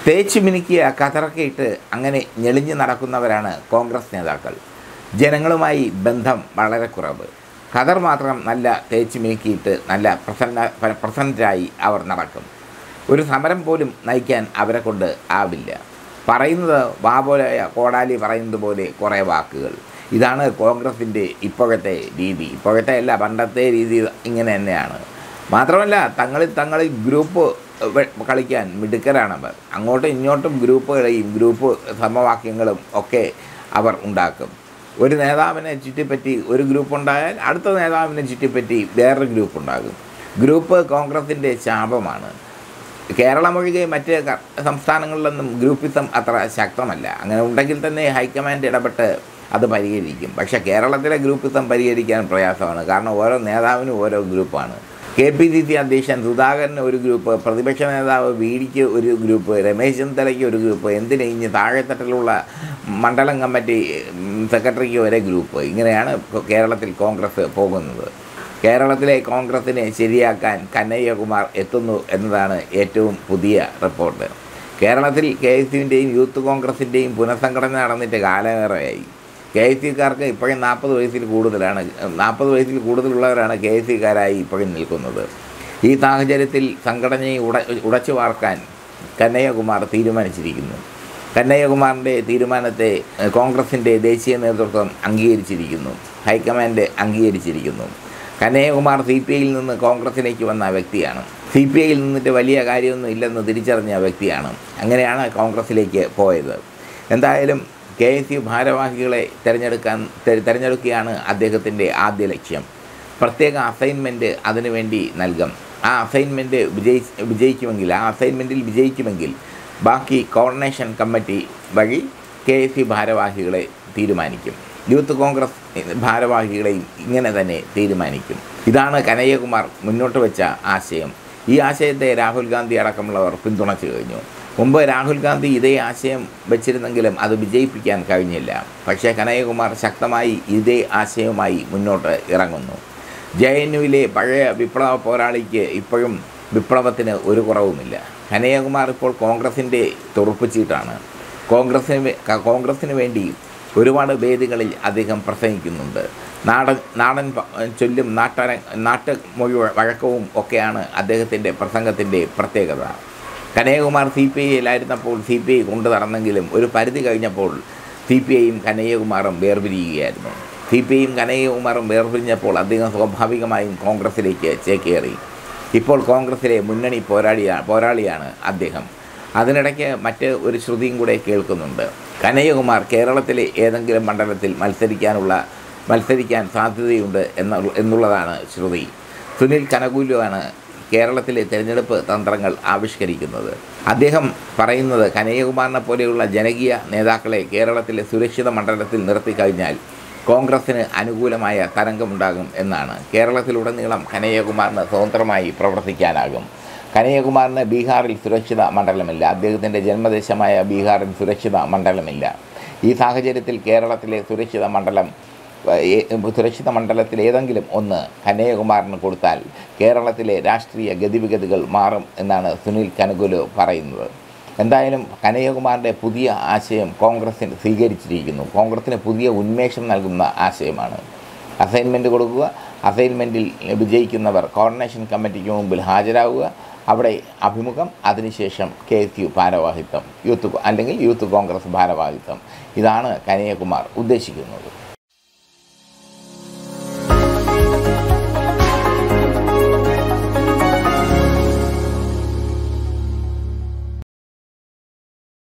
തേച്ച് മിനുക്കിയ കതറക്കയിട്ട് അങ്ങനെ ഞെളിഞ്ഞു നടക്കുന്നവരാണ് കോൺഗ്രസ് നേതാക്കൾ ജനങ്ങളുമായി ബന്ധം വളരെ കുറവ് ഖദർ മാത്രം നല്ല തേച്ച് മിനുക്കിയിട്ട് നല്ല പ്രസന്ന പ്രസന്നരായി അവർ നടക്കും ഒരു സമരം പോലും നയിക്കാൻ അവരെ കൊണ്ട് ആവില്ല പറയുന്നത് വാ പോലെ കോടാലി പറയുന്നത് പോലെ കുറേ വാക്കുകൾ ഇതാണ് കോൺഗ്രസിൻ്റെ ഇപ്പോഴത്തെ രീതി ഇപ്പോഴത്തെ അല്ല പണ്ടത്തെ രീതി ഇങ്ങനെ തന്നെയാണ് മാത്രമല്ല തങ്ങളിൽ തങ്ങളിൽ ഗ്രൂപ്പ് വെ- കളിക്കാൻ മിടുക്കരാണവർ അങ്ങോട്ടും ഇങ്ങോട്ടും ഗ്രൂപ്പുകളെയും ഗ്രൂപ്പ് സമവാക്യങ്ങളും ഒക്കെ അവർ ഉണ്ടാക്കും ഒരു നേതാവിനെ ചുറ്റിപ്പറ്റി ഒരു ഗ്രൂപ്പ് ഉണ്ടായാൽ അടുത്ത നേതാവിനെ ചുറ്റിപ്പറ്റി വേറൊരു ഗ്രൂപ്പ് ഉണ്ടാകും ഗ്രൂപ്പ് കോൺഗ്രസിൻ്റെ ശാപമാണ് കേരളം ഒഴികെ മറ്റ് ക- സംസ്ഥാനങ്ങളിലൊന്നും ഗ്രൂപ്പിസം അത്ര ശക്തമല്ല അങ്ങനെ ഉണ്ടെങ്കിൽ തന്നെ ഹൈക്കമാൻഡ് ഇടപെട്ട് അത് പരിഹരിക്കും പക്ഷേ കേരളത്തിലെ ഗ്രൂപ്പിസം പരിഹരിക്കാൻ പ്രയാസമാണ് കാരണം ഓരോ നേതാവിനും ഓരോ ഗ്രൂപ്പാണ് കെ പി സി സി അധ്യക്ഷൻ സുധാകരന് ഒരു ഗ്രൂപ്പ് പ്രതിപക്ഷ നേതാവ് വി ഡിക്ക് ഒരു ഗ്രൂപ്പ് രമേശ് ചെന്നിത്തലയ്ക്ക് ഒരു ഗ്രൂപ്പ് എന്തിന് ഇനി താഴെത്തട്ടിലുള്ള മണ്ഡലം കമ്മിറ്റി ഉം, സെക്രട്ടറിക്ക് വരെ ഗ്രൂപ്പ് ഇങ്ങനെയാണ് കേരളത്തിൽ കോൺഗ്രസ് പോകുന്നത് കേരളത്തിലെ കോൺഗ്രസിനെ ശരിയാക്കാൻ കന്നയ്യകുമാർ എത്തുന്നു എന്നതാണ് ഏറ്റവും പുതിയ റിപ്പോർട്ട് കേരളത്തിൽ കെ എസ് യുവിൻ്റെയും യൂത്ത് കോൺഗ്രസിൻ്റെയും പുനഃസംഘടന നടന്നിട്ട് കാലമേറെയായി കെ എസ് സിക്കാർക്ക് ഇപ്പോഴും നാൽപ്പത് വയസ്സിൽ കൂടുതലാണ് നാൽപ്പത് വയസ്സിൽ കൂടുതലുള്ളവരാണ് കെ എസ് സിക്കാരായി ഇപ്പോഴും നിൽക്കുന്നത് ഈ സാഹചര്യത്തിൽ സംഘടനയെ ഉട ഉടച്ചു വാർക്കാൻ കന്നയ്യകുമാർ തീരുമാനിച്ചിരിക്കുന്നു കന്നയ്യകുമാറിൻ്റെ തീരുമാനത്തെ ഏഹ്, കോൺഗ്രസിൻ്റെ ദേശീയ നേതൃത്വം അംഗീകരിച്ചിരിക്കുന്നു ഹൈക്കമാൻഡ് അംഗീകരിച്ചിരിക്കുന്നു കന്നയ്യകുമാർ സി പി ഐയിൽ നിന്ന് കോൺഗ്രസിലേക്ക് വന്ന വ്യക്തിയാണ് സി പി ഐയിൽ നിന്നിട്ട് വലിയ കാര്യമൊന്നും ഇല്ലെന്ന് തിരിച്ചറിഞ്ഞ വ്യക്തിയാണ് അങ്ങനെയാണ് കോൺഗ്രസിലേക്ക് പോയത് എന്തായാലും കെ എസ് യു ഭാരവാഹികളെ തിരഞ്ഞെടുക്കാൻ തെ- തിരഞ്ഞെടുക്കുകയാണ് അദ്ദേഹത്തിൻ്റെ ആദ്യ ലക്ഷ്യം പ്രത്യേക അസൈൻമെൻറ്റ് അതിനുവേണ്ടി നൽകും ആ അസൈൻമെൻറ്റ് വിജയി വിജയിക്കുമെങ്കിൽ ആ അസൈൻമെൻറ്റിൽ വിജയിക്കുമെങ്കിൽ ബാക്കി കോർഡിനേഷൻ കമ്മിറ്റി വഴി കെ എസ് യു ഭാരവാഹികളെ തീരുമാനിക്കും യൂത്ത് കോൺഗ്രസ് ഭാരവാഹികളെയും ഇങ്ങനെ തന്നെ തീരുമാനിക്കും ഇതാണ് കനയ്യകുമാർ മുന്നോട്ട് വെച്ച ആശയം ഈ ആശയത്തെ രാഹുൽ ഗാന്ധി അടക്കമുള്ളവർ പിന്തുണച്ചു കഴിഞ്ഞു മുമ്പ് രാഹുൽ ഗാന്ധി ഇതേ ആശയം വെച്ചിരുന്നെങ്കിലും അത് വിജയിപ്പിക്കാൻ കഴിഞ്ഞില്ല പക്ഷേ കനയ്യകുമാർ ശക്തമായി ഇതേ ആശയവുമായി മുന്നോട്ട് ഇറങ്ങുന്നു ജെ എൻ യുവിലെ പഴയ വിപ്ലവ പോരാളിക്ക് ഇപ്പോഴും വിപ്ലവത്തിന് ഒരു കുറവുമില്ല കനയ്യകുമാർ ഇപ്പോൾ കോൺഗ്രസിൻ്റെ തുറുപ്പുചീട്ടാണ് കോൺഗ്രസിന് വേ- ക- കോൺഗ്രസിന് വേണ്ടി ഒരുപാട് വേദികളിൽ അദ്ദേഹം പ്രസംഗിക്കുന്നുണ്ട് നാടൻ നാടൻ പ- ചൊല്ലും നാട്ടര നാട്ടുമൊഴി വഴക്കവും ഒക്കെയാണ് അദ്ദേഹത്തിൻ്റെ പ്രസംഗത്തിൻ്റെ പ്രത്യേകത കനയ്യകുമാർ സി പി ഐയിലായിരുന്നപ്പോൾ സി പി ഐ കൊണ്ടു നടന്നെങ്കിലും ഒരു പരിധി കഴിഞ്ഞപ്പോൾ സി പി ഐയും കനയ്യകുമാറും വേർപിരിയുകയായിരുന്നു സി പി ഐയും കനയ്യകുമാറും വേർപിരിഞ്ഞപ്പോൾ അദ്ദേഹം സ്വാഭാവികമായും കോൺഗ്രസിലേക്ക് ചേക്കേറി ഇപ്പോൾ കോൺഗ്രസിലെ മുന്നണി പോരാളിയാ പോരാളിയാണ് അദ്ദേഹം അതിനിടയ്ക്ക് മറ്റ് ഒരു ശ്രുതിയും കൂടെ കേൾക്കുന്നുണ്ട് കനയ്യകുമാർ കേരളത്തിലെ ഏതെങ്കിലും മണ്ഡലത്തിൽ മത്സരിക്കാനുള്ള മത്സരിക്കാൻ സാധ്യതയുണ്ട് എന്ന എന്നുള്ളതാണ് ശ്രുതി സുനിൽ കനകൂലുവാണ് കേരളത്തിലെ തിരഞ്ഞെടുപ്പ് തന്ത്രങ്ങൾ ആവിഷ്കരിക്കുന്നത് അദ്ദേഹം പറയുന്നത് കനയ്യകുമാറിനെ പോലെയുള്ള ജനകീയ നേതാക്കളെ കേരളത്തിലെ സുരക്ഷിത മണ്ഡലത്തിൽ നിർത്തിക്കഴിഞ്ഞാൽ കോൺഗ്രസിന് അനുകൂലമായ തരംഗമുണ്ടാകും എന്നാണ് കേരളത്തിലുടനീളം കനയ്യകുമാറിന് സ്വതന്ത്രമായി പ്രവർത്തിക്കാനാകും കനയ്യകുമാറിന് ബീഹാറിൽ സുരക്ഷിത മണ്ഡലമില്ല അദ്ദേഹത്തിൻ്റെ ജന്മദേശമായ ബീഹാറിൽ സുരക്ഷിത മണ്ഡലമില്ല ഈ സാഹചര്യത്തിൽ കേരളത്തിലെ സുരക്ഷിത മണ്ഡലം ഏ- സുരക്ഷിത മണ്ഡലത്തിൽ ഏതെങ്കിലും ഒന്ന് കനയ്യകുമാറിന് കൊടുത്താൽ കേരളത്തിലെ രാഷ്ട്രീയ ഗതിവിഗതികൾ മാറും എന്നാണ് സുനിൽ കനുകുലു പറയുന്നത് എന്തായാലും കനയ്യകുമാറിൻ്റെ പുതിയ ആശയം കോൺഗ്രസിന് സ്വീകരിച്ചിരിക്കുന്നു കോൺഗ്രസിന് പുതിയ ഉന്മേഷം നൽകുന്ന ആശയമാണ് അസൈൻമെൻറ്റ് കൊടുക്കുക അസൈൻമെൻറ്റിൽ വിജയിക്കുന്നവർ കോർഡിനേഷൻ കമ്മിറ്റിക്ക് മുമ്പിൽ ഹാജരാകുക അവിടെ അഭിമുഖം അതിനുശേഷം കെ എസ് യു ഭാരവാഹിത്വം യൂത്ത് കോ- അല്ലെങ്കിൽ യൂത്ത് കോൺഗ്രസ് ഭാരവാഹിത്വം ഇതാണ് കനയ്യകുമാർ ഉദ്ദേശിക്കുന്നത്